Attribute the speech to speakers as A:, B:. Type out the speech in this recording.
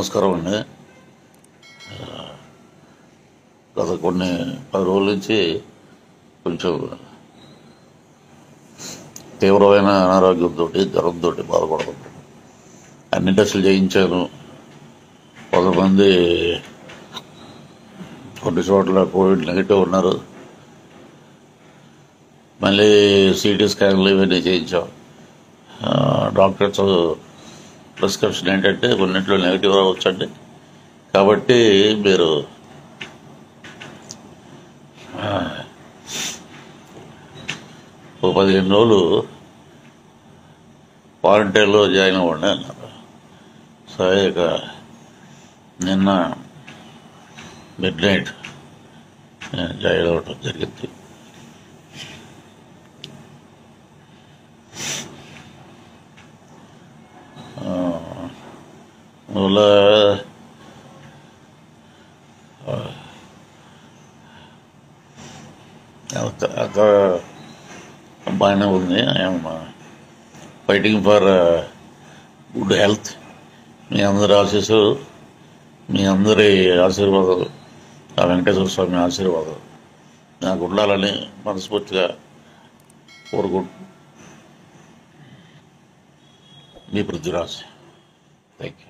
A: నమస్కారం అండి ఆ, గత కొన్ని పది రోజుల నుంచి కొంచెం తీవ్రమైన అనారోగ్యంతో జ్వరంతో బాధపడుతున్నాను అన్ని టెస్టులు చేయించాను కొంతమంది కొన్ని చోట్ల కోవిడ్ నెగిటివ్ ఉన్నారు మళ్ళీ సిటీ స్కాన్లు ఇవన్నీ చేయించాం ఆ, డాక్టర్స్ ప్రిస్క్రిప్షన్ ఏంటంటే కొన్నింటిలో నెగిటివ్ రావచ్చండి కాబట్టి మీరు ఆ, ఓ పదిహేను రోజులు క్వారంటైన్లో జాయిన్ అవ్వండి అన్నారు సరే ఇక నిన్న మిడ్ నైట్ జాయిన్ అవ్వటం జరిగింది అందువల్ల ఆ, అంత అంత బాగానే ఉంది I'm fighting for good health మీ అందరి ఆశీస్సు మీ అందరి ఆశీర్వాదాలు ఆ వెంకటేశ్వర స్వామి ఆశీర్వాదాలు నాకు ఉండాలని మనస్ఫూర్తిగా కోరుకుంటూ మీ పృథ్వీరాజ్ థ్యాంక్ యూ